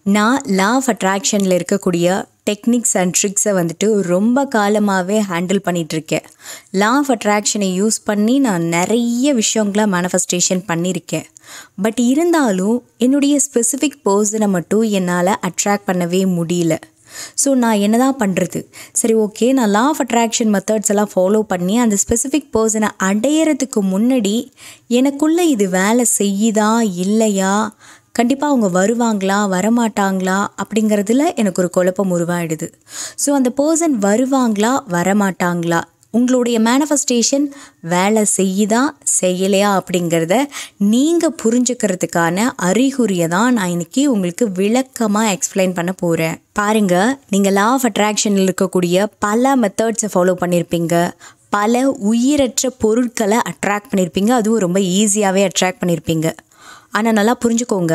நான் law of அட்ராக்ஷனில் இருக்கக்கூடிய techniques and ட்ரிக்ஸை வந்துட்டு ரொம்ப காலமாகவே ஹேண்டில் பண்ணிகிட்ருக்கேன் லா ஆஃப் அட்ராக்ஷனை யூஸ் பண்ணி நான் நிறைய விஷயங்களை மேனிஃபெஸ்டேஷன் பண்ணியிருக்கேன் பட் இருந்தாலும் என்னுடைய ஸ்பெசிஃபிக் பர்சனை மட்டும் என்னால் அட்ராக்ட் பண்ணவே முடியல ஸோ நான் என்ன தான் பண்ணுறது சரி ஓகே நான் லா ஆஃப் அட்ராக்ஷன் மெத்தட்ஸ் எல்லாம் ஃபாலோ பண்ணி அந்த ஸ்பெசிஃபிக் பர்சனை அடையிறதுக்கு முன்னாடி எனக்குள்ளே இது வேலை செய்யுதா இல்லையா கண்டிப்பாக அவங்க வருவாங்களா வரமாட்டாங்களா அப்படிங்கிறதுல எனக்கு ஒரு குழப்பம் உருவாயிடுது ஸோ அந்த பர்சன் வருவாங்களா வரமாட்டாங்களா உங்களுடைய மேனிஃபெஸ்டேஷன் வேலை செய்யுதா செய்யலையா அப்படிங்கிறத நீங்கள் புரிஞ்சுக்கிறதுக்கான அறிகுறியை தான் நான் இன்னைக்கு உங்களுக்கு விளக்கமாக எக்ஸ்பிளைன் பண்ண போகிறேன் பாருங்கள் நீங்கள் லா ஆஃப் அட்ராக்ஷனில் இருக்கக்கூடிய பல மெத்தட்ஸை ஃபாலோ பண்ணியிருப்பீங்க பல உயிரற்ற பொருட்களை அட்ராக்ட் பண்ணியிருப்பீங்க அதுவும் ரொம்ப ஈஸியாகவே அட்ராக்ட் பண்ணியிருப்பீங்க ஆனால் நல்லா புரிஞ்சுக்கோங்க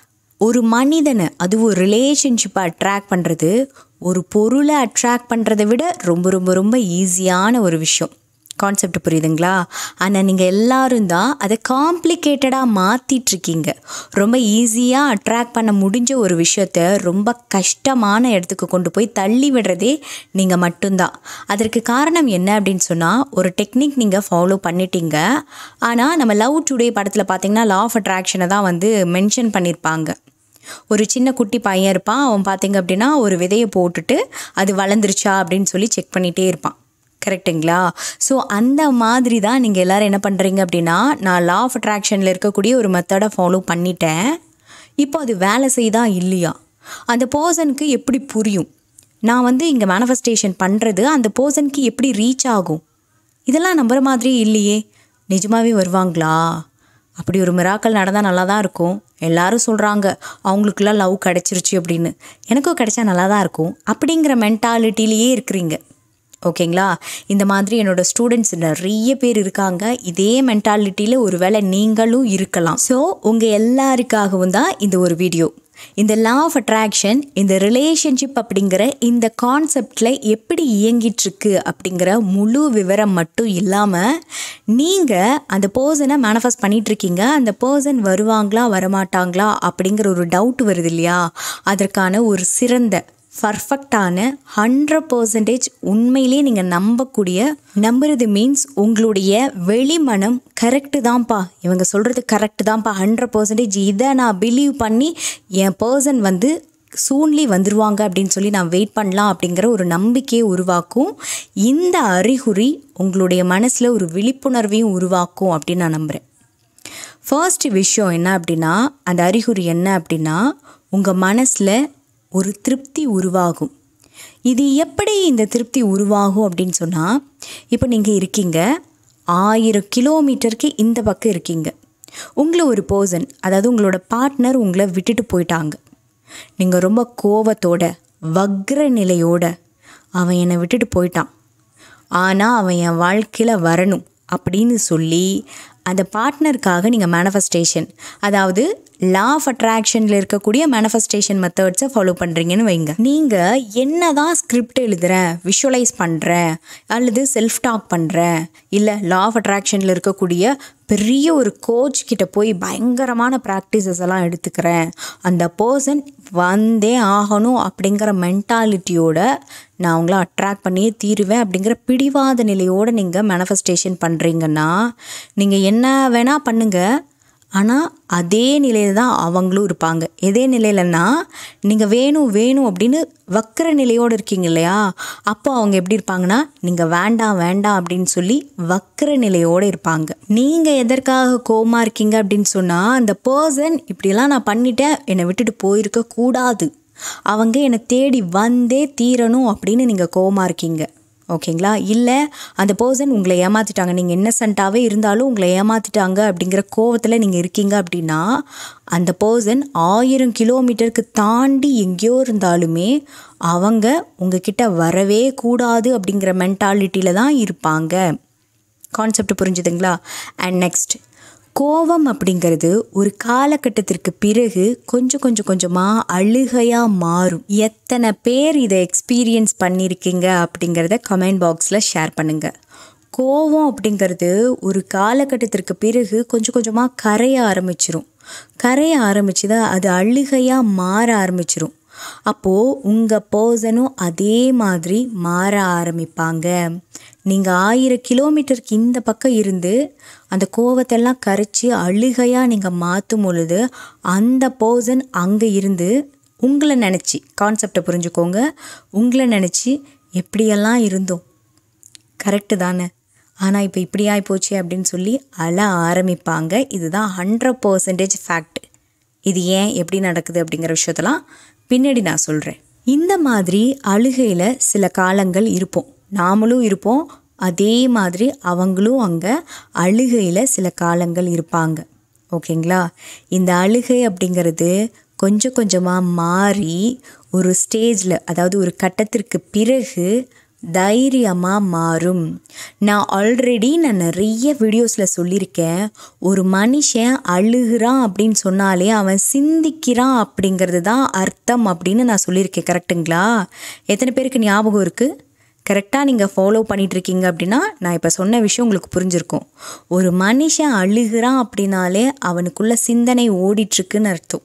ஒரு மனிதனை அதுவும் ரிலேஷன்ஷிப்பை அட்ராக்ட் பண்ணுறது ஒரு பொருளை அட்ராக்ட் பண்ணுறதை விட ரொம்ப ரொம்ப ரொம்ப ஈஸியான ஒரு விஷயம் கான்செப்ட் புரியுதுங்களா ஆனால் நீங்கள் எல்லாரும் தான் அதை காம்ப்ளிகேட்டடாக மாற்றிட்டுருக்கீங்க ரொம்ப ஈஸியாக அட்ராக்ட் பண்ண முடிஞ்ச ஒரு விஷயத்த ரொம்ப கஷ்டமான இடத்துக்கு கொண்டு போய் தள்ளி விடுறதே நீங்கள் மட்டும்தான் அதற்கு காரணம் என்ன அப்படின்னு சொன்னால் ஒரு டெக்னிக் நீங்கள் ஃபாலோ பண்ணிட்டீங்க ஆனால் நம்ம லவ் டுடே படத்தில் பார்த்தீங்கன்னா லா ஆஃப் அட்ராக்ஷனை தான் வந்து மென்ஷன் பண்ணியிருப்பாங்க ஒரு சின்ன குட்டி பையன் இருப்பான் அவன் பார்த்தீங்க அப்படின்னா ஒரு விதையை போட்டுட்டு அது வளர்ந்துருச்சா அப்படின்னு சொல்லி செக் பண்ணிகிட்டே இருப்பான் கரெக்டுங்களா ஸோ அந்த மாதிரி தான் நீங்கள் எல்லோரும் என்ன பண்ணுறீங்க அப்படின்னா நான் லா ஆஃப் அட்ராக்ஷனில் இருக்கக்கூடிய ஒரு மெத்தடை ஃபாலோ பண்ணிட்டேன் இப்போ அது வேலை செய்தா இல்லையா அந்த பர்சனுக்கு எப்படி புரியும் நான் வந்து இங்கே மேனிஃபெஸ்டேஷன் பண்ணுறது அந்த பர்சனுக்கு எப்படி ரீச் ஆகும் இதெல்லாம் நம்புற மாதிரி இல்லையே நிஜமாகவே வருவாங்களா அப்படி ஒரு மிராக்கள் நடந்தால் நல்லா தான் இருக்கும் எல்லாரும் சொல்கிறாங்க அவங்களுக்குலாம் லவ் கிடச்சிருச்சு அப்படின்னு எனக்கும் கிடைச்சா நல்லா தான் இருக்கும் அப்படிங்கிற மென்டாலிட்டிலேயே இருக்கிறீங்க ஓகேங்களா இந்த மாதிரி என்னோடய ஸ்டூடெண்ட்ஸ் நிறைய பேர் இருக்காங்க இதே மென்டாலிட்டியில் ஒரு வேளை நீங்களும் இருக்கலாம் ஸோ உங்கள் எல்லாருக்காகவும் தான் இந்த ஒரு வீடியோ இந்த லா ஆஃப் அட்ராக்ஷன் இந்த ரிலேஷன்ஷிப் அப்படிங்கிற இந்த கான்செப்டில் எப்படி இயங்கிட்டுருக்கு அப்படிங்கிற முழு விவரம் மட்டும் இல்லாமல் நீங்கள் அந்த பர்சனை மேனிஃபெஸ்ட் பண்ணிகிட்ருக்கீங்க அந்த பர்சன் வருவாங்களா வரமாட்டாங்களா அப்படிங்கிற ஒரு டவுட் வருது இல்லையா அதற்கான ஒரு சிறந்த பர்ஃபெக்டான ஹண்ட்ரட் பர்சன்டேஜ் உண்மையிலே நீங்கள் நம்பக்கூடிய நம்புறது மீன்ஸ் உங்களுடைய வெளிமனம் கரெக்டு தான்ப்பா இவங்க சொல்கிறது கரெக்டு தான்ப்பா ஹண்ட்ரட் பர்சன்டேஜ் இதை நான் பிலீவ் பண்ணி என் பர்சன் வந்து சூன்லி வந்துருவாங்க அப்படின்னு சொல்லி நான் வெயிட் பண்ணலாம் அப்படிங்கிற ஒரு நம்பிக்கையை உருவாக்கும் இந்த அறிகுறி உங்களுடைய மனசில் ஒரு விழிப்புணர்வையும் உருவாக்கும் அப்படின்னு நான் நம்புகிறேன் ஃபர்ஸ்ட் விஷயம் என்ன அப்படின்னா அந்த அறிகுறி என்ன அப்படின்னா உங்கள் மனசில் ஒரு திருப்தி உருவாகும் இது எப்படி இந்த திருப்தி உருவாகும் அப்படின்னு சொன்னால் இப்போ நீங்கள் இருக்கீங்க ஆயிரம் கிலோமீட்டருக்கு இந்த பக்கம் இருக்கீங்க உங்களை ஒரு பர்சன் அதாவது உங்களோட பார்ட்னர் உங்களை விட்டுட்டு போயிட்டாங்க நீங்கள் ரொம்ப கோவத்தோட வக்ர நிலையோட அவன் என்னை விட்டுட்டு போயிட்டான் ஆனால் அவன் என் வாழ்க்கையில் வரணும் அப்படின்னு சொல்லி அந்த பார்ட்னருக்காக நீங்கள் மேனிஃபெஸ்டேஷன் அதாவது லா ஆஃப் அட்ராக்ஷனில் இருக்கக்கூடிய மேனிஃபெஸ்டேஷன் மெத்தட்ஸை ஃபாலோ பண்ணுறீங்கன்னு வைங்க நீங்கள் என்ன தான் ஸ்கிரிப்ட் எழுதுகிறேன் விஷுவலைஸ் பண்ணுறேன் அல்லது செல்ஃப் டாக் பண்ணுறேன் இல்லை லா ஆஃப் அட்ராக்ஷனில் இருக்கக்கூடிய பெரிய ஒரு கோச் கிட்ட போய் பயங்கரமான ப்ராக்டிசஸ் எல்லாம் எடுத்துக்கிறேன் அந்த பர்சன் வந்தே ஆகணும் அப்படிங்கிற மென்டாலிட்டியோட நான் அவங்கள அட்ராக்ட் பண்ணியே தீருவேன் அப்படிங்கிற பிடிவாத நிலையோடு நீங்கள் மேனிஃபெஸ்டேஷன் பண்ணுறீங்கன்னா நீங்கள் என்ன வேணால் பண்ணுங்கள் ஆனால் அதே நிலையில் தான் அவங்களும் இருப்பாங்க எதே நிலையிலன்னா நீங்கள் வேணும் வேணும் அப்படின்னு வக்கிற நிலையோடு இருக்கீங்க இல்லையா அப்போ அவங்க எப்படி இருப்பாங்கன்னா நீங்கள் வேண்டாம் வேண்டாம் அப்படின்னு சொல்லி வக்கிற நிலையோடு இருப்பாங்க நீங்கள் எதற்காக கோமா இருக்கீங்க அப்படின்னு சொன்னால் அந்த பர்சன் இப்படிலாம் நான் பண்ணிட்டேன் என்னை விட்டுட்டு போயிருக்க கூடாது அவங்க என்னை தேடி வந்தே தீரணும் அப்படின்னு நீங்கள் கோமா இருக்கீங்க ஓகேங்களா இல்லை அந்த பர்சன் உங்களை ஏமாற்றிட்டாங்க நீங்கள் இன்னசென்ட்டாகவே இருந்தாலும் உங்களை ஏமாற்றிட்டாங்க அப்படிங்கிற கோவத்தில் நீங்கள் இருக்கீங்க அப்படின்னா அந்த பர்சன் ஆயிரம் கிலோமீட்டருக்கு தாண்டி எங்கேயோ இருந்தாலுமே அவங்க உங்ககிட்ட வரவே கூடாது அப்படிங்கிற மென்டாலிட்டியில் தான் இருப்பாங்க கான்செப்ட் புரிஞ்சுதுங்களா அண்ட் நெக்ஸ்ட் கோவம் அப்படிங்கிறது ஒரு காலகட்டத்திற்கு பிறகு கொஞ்சம் கொஞ்சம் கொஞ்சமாக அழுகையாக மாறும் எத்தனை பேர் இதை எக்ஸ்பீரியன்ஸ் பண்ணியிருக்கீங்க அப்படிங்கிறத கமெண்ட் பாக்ஸில் ஷேர் பண்ணுங்கள் கோவம் அப்படிங்கிறது ஒரு காலகட்டத்திற்கு பிறகு கொஞ்சம் கொஞ்சமாக கரைய ஆரம்பிச்சிரும் கரைய ஆரம்பிச்சுதா அது அழுகையாக மாற ஆரம்பிச்சிரும் அப்போது உங்கள் பர்சனும் அதே மாதிரி மாற ஆரம்பிப்பாங்க நீங்கள் ஆயிரம் கிலோமீட்டருக்கு இந்த பக்கம் இருந்து அந்த கோவத்தெல்லாம் கரைச்சி அழுகையாக நீங்கள் மாற்றும் பொழுது அந்த பர்சன் அங்கே இருந்து உங்களை நினச்சி கான்செப்டை புரிஞ்சுக்கோங்க உங்களை நினச்சி எப்படியெல்லாம் இருந்தோம் கரெக்டு தானே ஆனால் இப்போ இப்படி ஆகிப்போச்சு அப்படின்னு சொல்லி அழ ஆரம்பிப்பாங்க இதுதான் ஹண்ட்ரட் பர்சன்டேஜ் ஃபேக்ட் இது ஏன் எப்படி நடக்குது அப்படிங்கிற விஷயத்தெல்லாம் பின்னாடி நான் சொல்கிறேன் இந்த மாதிரி அழுகையில் சில காலங்கள் இருப்போம் நாமளும் இருப்போம் அதே மாதிரி அவங்களும் அங்கே அழுகையில் சில காலங்கள் இருப்பாங்க ஓகேங்களா இந்த அழுகை அப்படிங்கிறது கொஞ்சம் கொஞ்சமாக மாறி ஒரு ஸ்டேஜில் அதாவது ஒரு கட்டத்திற்கு பிறகு தைரியமாக மாறும் நான் ஆல்ரெடி நான் நிறைய வீடியோஸில் சொல்லியிருக்கேன் ஒரு மனுஷன் அழுகிறான் அப்படின்னு சொன்னாலே அவன் சிந்திக்கிறான் அப்படிங்கிறது தான் அர்த்தம் அப்படின்னு நான் சொல்லியிருக்கேன் கரெக்டுங்களா எத்தனை பேருக்கு ஞாபகம் இருக்குது கரெக்டாக நீங்கள் ஃபாலோ பண்ணிகிட்ருக்கீங்க அப்படின்னா நான் இப்போ சொன்ன விஷயம் உங்களுக்கு புரிஞ்சிருக்கும் ஒரு மனுஷன் அழுகிறான் அப்படின்னாலே அவனுக்குள்ள சிந்தனை ஓடிட்டுருக்குன்னு அர்த்தம்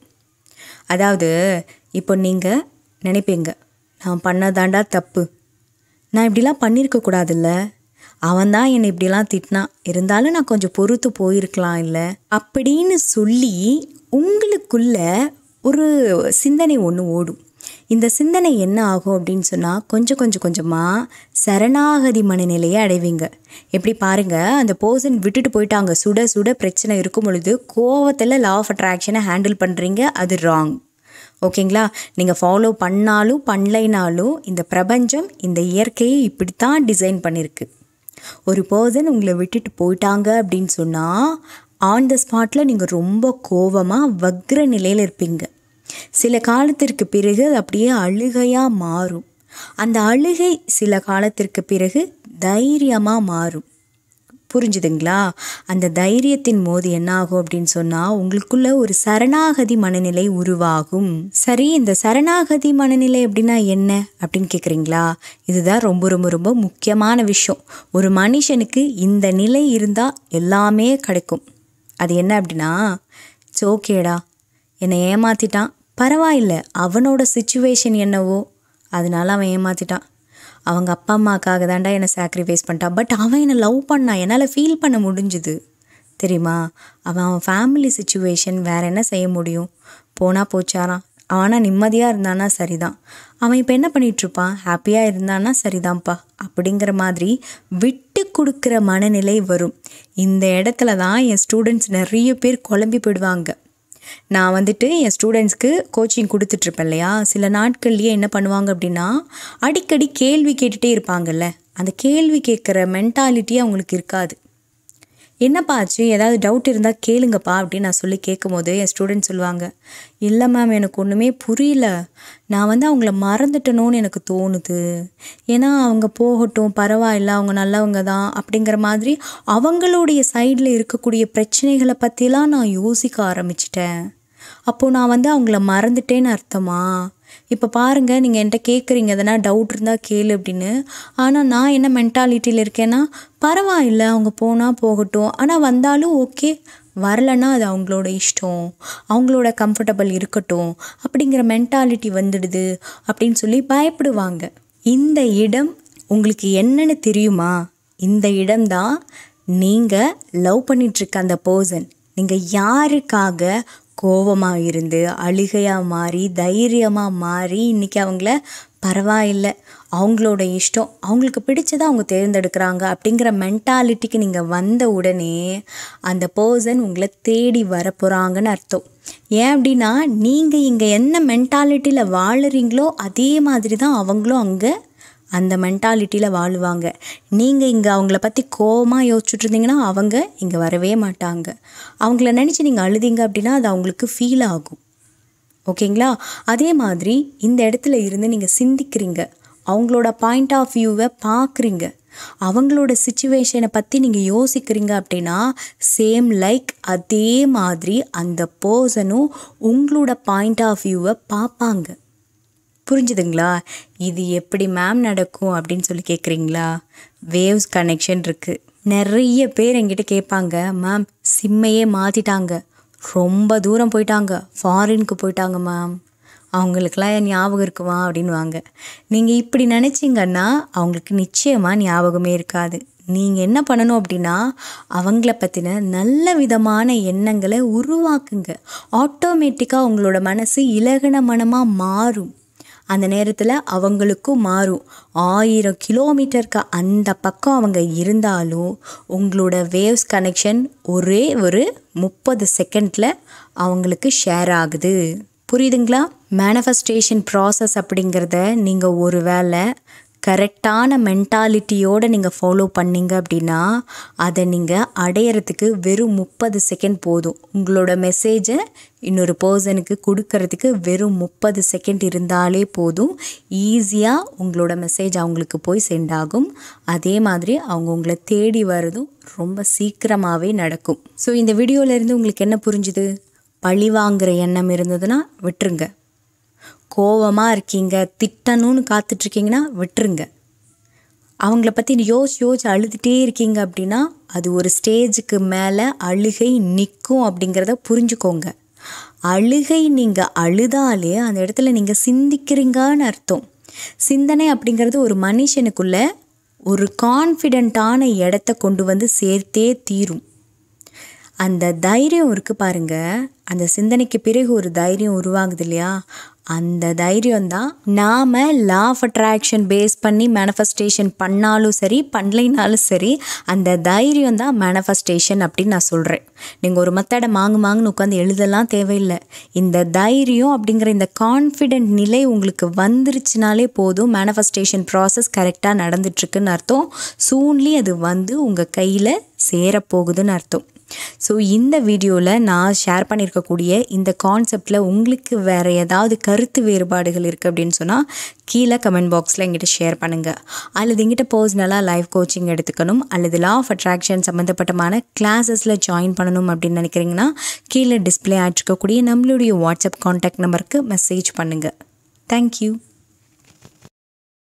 அதாவது இப்போ நீங்கள் நினைப்பீங்க நான் பண்ணதாண்டா தப்பு நான் இப்படிலாம் பண்ணியிருக்க கூடாதுல்ல அவன் தான் என்னை இப்படிலாம் திட்டினான் இருந்தாலும் நான் கொஞ்சம் பொறுத்து போயிருக்கலாம் இல்லை அப்படின்னு சொல்லி உங்களுக்குள்ள ஒரு சிந்தனை ஒன்று ஓடும் இந்த சிந்தனை என்ன ஆகும் அப்படின்னு சொன்னால் கொஞ்சம் கொஞ்சம் கொஞ்சமாக சரணாகதி மனநிலையை அடைவீங்க எப்படி பாருங்கள் அந்த பர்சன் விட்டுட்டு போயிட்டாங்க சுட சுட பிரச்சனை இருக்கும் பொழுது கோவத்தில் லா ஆஃப் அட்ராக்ஷனை ஹேண்டில் பண்ணுறீங்க அது ராங் ஓகேங்களா நீங்கள் ஃபாலோ பண்ணாலும் பண்ணலைனாலும் இந்த பிரபஞ்சம் இந்த இயற்கையை இப்படித்தான் டிசைன் பண்ணியிருக்கு ஒரு பர்சன் உங்களை விட்டுட்டு போயிட்டாங்க அப்படின்னு சொன்னால் ஆன் த ஸ்பாட்டில் நீங்கள் ரொம்ப கோவமாக வக்ர நிலையில் இருப்பீங்க சில காலத்திற்கு பிறகு அது அப்படியே அழுகையாக மாறும் அந்த அழுகை சில காலத்திற்கு பிறகு தைரியமாக மாறும் புரிஞ்சுதுங்களா அந்த தைரியத்தின் போது என்ன ஆகும் அப்படின்னு சொன்னால் உங்களுக்குள்ள ஒரு சரணாகதி மனநிலை உருவாகும் சரி இந்த சரணாகதி மனநிலை அப்படின்னா என்ன அப்படின்னு கேட்குறீங்களா இதுதான் ரொம்ப ரொம்ப ரொம்ப முக்கியமான விஷயம் ஒரு மனுஷனுக்கு இந்த நிலை இருந்தால் எல்லாமே கிடைக்கும் அது என்ன அப்படின்னா இட்ஸ் ஓகேடா என்னை ஏமாற்றிட்டான் பரவாயில்ல அவனோட சுச்சுவேஷன் என்னவோ அதனால அவன் ஏமாற்றிட்டான் அவங்க அப்பா அம்மாக்காக தாண்டா என்னை சாக்ரிஃபைஸ் பண்ணிட்டான் பட் அவன் என்னை லவ் பண்ணான் என்னால் ஃபீல் பண்ண முடிஞ்சுது தெரியுமா அவன் அவன் ஃபேமிலி சுச்சுவேஷன் வேறு என்ன செய்ய முடியும் போனால் போச்சாரான் அவனா நிம்மதியாக இருந்தானா சரிதான் அவன் இப்போ என்ன பண்ணிகிட்ருப்பான் ஹாப்பியாக இருந்தானா சரிதான்ப்பா அப்படிங்கிற மாதிரி விட்டு கொடுக்குற மனநிலை வரும் இந்த இடத்துல தான் என் ஸ்டூடெண்ட்ஸ் நிறைய பேர் குழம்பி போயிடுவாங்க நான் வந்துட்டு என் ஸ்டூடெண்ட்ஸ்க்கு கோச்சிங் கொடுத்துட்ருப்பேன் இல்லையா சில நாட்கள்லேயே என்ன பண்ணுவாங்க அப்படின்னா அடிக்கடி கேள்வி கேட்டுகிட்டே இருப்பாங்கல்ல அந்த கேள்வி கேட்குற மென்டாலிட்டி அவங்களுக்கு இருக்காது என்னப்பா ஆச்சு ஏதாவது டவுட் இருந்தால் கேளுங்கப்பா அப்படின்னு நான் சொல்லி கேட்கும்போது என் ஸ்டூடெண்ட் சொல்லுவாங்க இல்லை மேம் எனக்கு ஒன்றுமே புரியல நான் வந்து அவங்கள மறந்துட்டணும்னு எனக்கு தோணுது ஏன்னா அவங்க போகட்டும் பரவாயில்ல அவங்க நல்லவங்க தான் அப்படிங்கிற மாதிரி அவங்களுடைய சைடில் இருக்கக்கூடிய பிரச்சனைகளை பற்றிலாம் நான் யோசிக்க ஆரம்பிச்சிட்டேன் அப்போது நான் வந்து அவங்கள மறந்துட்டேன்னு அர்த்தமா இப்போ பாருங்கள் நீங்கள் என்கிட்ட கேட்குறீங்க எதனா டவுட் இருந்தால் கேளு அப்படின்னு ஆனால் நான் என்ன மென்டாலிட்டியில் இருக்கேன்னா பரவாயில்ல அவங்க போனால் போகட்டும் ஆனால் வந்தாலும் ஓகே வரலன்னா அது அவங்களோட இஷ்டம் அவங்களோட கம்ஃபர்டபுள் இருக்கட்டும் அப்படிங்கிற மென்டாலிட்டி வந்துடுது அப்படின்னு சொல்லி பயப்படுவாங்க இந்த இடம் உங்களுக்கு என்னன்னு தெரியுமா இந்த இடம்தான் நீங்கள் லவ் பண்ணிகிட்ருக்க அந்த பர்சன் நீங்கள் யாருக்காக கோவமாக இருந்து அழுகையாக மாறி தைரியமாக மாறி இன்றைக்கி அவங்கள பரவாயில்ல அவங்களோட இஷ்டம் அவங்களுக்கு பிடிச்சதை அவங்க தேர்ந்தெடுக்கிறாங்க அப்படிங்கிற மென்டாலிட்டிக்கு நீங்கள் வந்த உடனே அந்த பர்சன் உங்களை தேடி வர போகிறாங்கன்னு அர்த்தம் ஏன் அப்படின்னா நீங்கள் இங்கே என்ன மென்டாலிட்டியில் வாழுறீங்களோ அதே மாதிரி தான் அவங்களும் அங்கே அந்த மென்டாலிட்டியில் வாழுவாங்க நீங்கள் இங்கே அவங்கள பற்றி கோவமாக யோசிச்சுட்டு இருந்தீங்கன்னா அவங்க இங்கே வரவே மாட்டாங்க அவங்கள நினச்சி நீங்கள் அழுதீங்க அப்படின்னா அது அவங்களுக்கு ஃபீல் ஆகும் ஓகேங்களா அதே மாதிரி இந்த இடத்துல இருந்து நீங்கள் சிந்திக்கிறீங்க அவங்களோட பாயிண்ட் ஆஃப் வியூவை பார்க்குறீங்க அவங்களோட சுச்சுவேஷனை பற்றி நீங்கள் யோசிக்கிறீங்க அப்படின்னா சேம் லைக் அதே மாதிரி அந்த பர்சனும் உங்களோட பாயிண்ட் ஆஃப் வியூவை பார்ப்பாங்க புரிஞ்சுதுங்களா இது எப்படி மேம் நடக்கும் அப்படின்னு சொல்லி கேட்குறீங்களா வேவ்ஸ் கனெக்ஷன் இருக்குது நிறைய பேர் என்கிட்ட கேட்பாங்க மேம் சிம்மையே மாற்றிட்டாங்க ரொம்ப தூரம் போயிட்டாங்க ஃபாரினுக்கு போயிட்டாங்க மேம் அவங்களுக்கெல்லாம் என் ஞாபகம் இருக்குமா அப்படின்வாங்க நீங்கள் இப்படி நினச்சிங்கன்னா அவங்களுக்கு நிச்சயமாக ஞாபகமே இருக்காது நீங்கள் என்ன பண்ணணும் அப்படின்னா அவங்கள பற்றின நல்ல விதமான எண்ணங்களை உருவாக்குங்க ஆட்டோமேட்டிக்காக உங்களோட மனசு இலகுன மனமாக மாறும் அந்த நேரத்தில் அவங்களுக்கும் மாறும் ஆயிரம் கிலோமீட்டருக்கு அந்த பக்கம் அவங்க இருந்தாலும் உங்களோட வேவ்ஸ் கனெக்ஷன் ஒரே ஒரு முப்பது செகண்டில் அவங்களுக்கு ஷேர் ஆகுது புரியுதுங்களா மேனிஃபெஸ்டேஷன் ப்ராசஸ் அப்படிங்கிறத நீங்கள் ஒரு வேளை கரெக்டான மென்டாலிட்டியோடு நீங்கள் ஃபாலோ பண்ணீங்க அப்படின்னா அதை நீங்கள் அடையிறதுக்கு வெறும் முப்பது செகண்ட் போதும் உங்களோட மெசேஜை இன்னொரு பர்சனுக்கு கொடுக்கறதுக்கு வெறும் முப்பது செகண்ட் இருந்தாலே போதும் ஈஸியாக உங்களோட மெசேஜ் அவங்களுக்கு போய் சென்ட் ஆகும் அதே மாதிரி அவங்க உங்களை தேடி வர்றதும் ரொம்ப சீக்கிரமாகவே நடக்கும் ஸோ இந்த வீடியோவிலேருந்து உங்களுக்கு என்ன புரிஞ்சுது பழி வாங்குற எண்ணம் இருந்ததுன்னா விட்டுருங்க கோவமாக இருக்கீங்க திட்டணும்னு காத்துட்ருக்கீங்கன்னா விட்டுருங்க அவங்கள பற்றி யோசிச்சு யோசிச்சு அழுதுகிட்டே இருக்கீங்க அப்படின்னா அது ஒரு ஸ்டேஜுக்கு மேலே அழுகை நிற்கும் அப்படிங்கிறத புரிஞ்சுக்கோங்க அழுகை நீங்கள் அழுதாலே அந்த இடத்துல நீங்கள் சிந்திக்கிறீங்கன்னு அர்த்தம் சிந்தனை அப்படிங்கிறது ஒரு மனுஷனுக்குள்ள ஒரு கான்ஃபிடெண்ட்டான இடத்த கொண்டு வந்து சேர்த்தே தீரும் அந்த தைரியம் இருக்குது பாருங்க அந்த சிந்தனைக்கு பிறகு ஒரு தைரியம் உருவாகுது இல்லையா அந்த தைரியம் தான் நாம் லா ஆஃப் அட்ராக்ஷன் பேஸ் பண்ணி மேனிஃபெஸ்டேஷன் பண்ணாலும் சரி பண்ணலைனாலும் சரி அந்த தைரியம் தான் மேனிஃபெஸ்டேஷன் அப்படின்னு நான் சொல்கிறேன் நீங்கள் ஒரு மெத்தடை மாங்கு மாங்குன்னு உட்காந்து எழுதலாம் தேவையில்லை இந்த தைரியம் அப்படிங்கிற இந்த கான்ஃபிடென்ட் நிலை உங்களுக்கு வந்துருச்சுனாலே போதும் மேனிஃபெஸ்டேஷன் ப்ராசஸ் கரெக்டாக நடந்துட்டுருக்குன்னு அர்த்தம் சூன்லி அது வந்து உங்கள் கையில் சேரப்போகுதுன்னு அர்த்தம் ஸோ இந்த வீடியோவில் நான் ஷேர் பண்ணியிருக்கக்கூடிய இந்த கான்செப்டில் உங்களுக்கு வேறு ஏதாவது கருத்து வேறுபாடுகள் இருக்குது அப்படின்னு சொன்னால் கீழே கமெண்ட் பாக்ஸில் எங்கிட்ட ஷேர் பண்ணுங்கள் அல்லது எங்கிட்ட பர்சனலாக லைஃப் கோச்சிங் எடுத்துக்கணும் அல்லது லா ஆஃப் அட்ராக்ஷன் சம்மந்தப்பட்டமான கிளாஸஸில் ஜாயின் பண்ணணும் அப்படின்னு நினைக்கிறீங்கன்னா கீழே டிஸ்பிளே ஆகிருக்கக்கூடிய நம்மளுடைய வாட்ஸ்அப் காண்டாக்ட் நம்பருக்கு மெசேஜ் பண்ணுங்கள் தேங்க்யூ